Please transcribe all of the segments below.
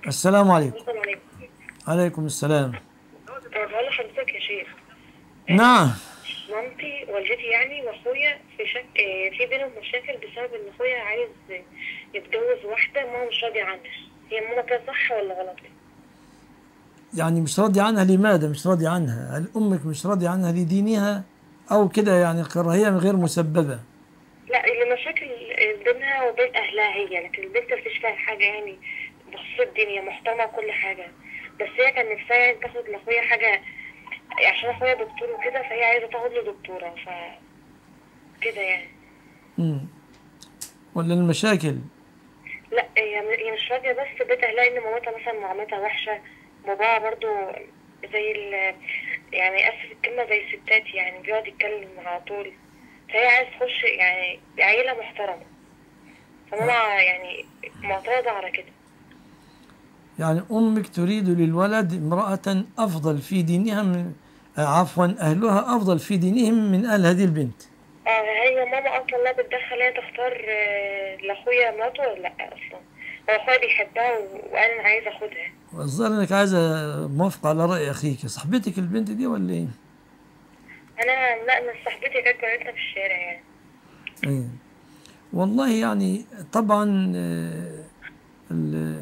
السلام عليكم السلام عليكم عليكم السلام بقول لحضرتك يا شيخ نعم مامتي والدتي يعني واخويا في شك آه، في بينهم مشاكل بسبب ان اخويا عايز يتجوز واحده ماما مش راضيه عنها هي ماما كده صح ولا غلط؟ يعني مش راضي عنها لماذا مش راضي عنها هل أمك مش راضي عنها لدينها أو كده يعني كراهية غير مسببة لا المشاكل بينها وبين اهلها هي لكن البنت مفيش فيها حاجه يعني بخصوص الدنيا محترمه وكل حاجه بس هي كان نفسها يعني تاخد لاخويا حاجه عشان اخويا دكتور وكده فهي عايزه تاخد له دكتوره ف كده يعني مم. ولا المشاكل لا هي هي مش راضيه بس بيت اهلها ان مامتها مثلا معاملتها وحشه باباها برضو زي ال يعني اسف الكلمه زي الستات يعني بيقعد يتكلم على طول فهي عايز تخش يعني عيله محترمه فماما يعني معترضه على كده يعني أمك تريد للولد امرأة أفضل في دينها من آه، عفوا أهلها أفضل في دينهم من أهل هذه البنت اه هي ماما اصلا لا بتدخل هي تختار آه، لاخويا مراته ولا لا اصلا هو اخويا بيحبها و- وقال انا عايز اخدها والظاهر انك عايزه موافقه على راي اخيك صاحبتك البنت دي ولا ايه؟ انا لا من صاحبتي كانت قابلتها في الشارع يعني ايه والله يعني طبعا آه، ال-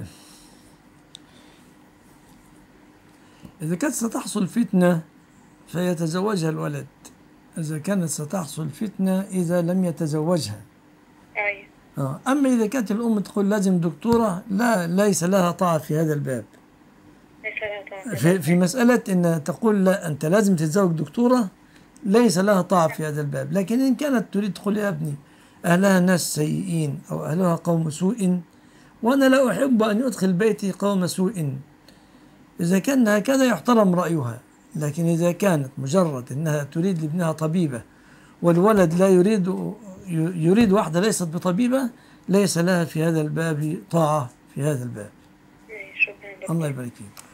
اذا كانت ستحصل فتنه فيتزوجها الولد اذا كانت ستحصل فتنه اذا لم يتزوجها ايوه آه. اما اذا كانت الام تقول لازم دكتوره لا ليس لها طاعه في هذا الباب يا سلام طبعا في, في مسألة أن تقول لا أنت لازم تتزوج دكتورة ليس لها طاعة في هذا الباب لكن إن كانت تريد تقول يا ابني أهلها ناس سيئين أو أهلها قوم سوء وأنا لا أحب أن يدخل بيتي قوم سوء إذا كان هكذا يحترم رأيها لكن إذا كانت مجرد أنها تريد لابنها طبيبة والولد لا يريد يريد واحدة ليست بطبيبة ليس لها في هذا الباب طاعة في هذا الباب شكرا لك الله يبارك فيك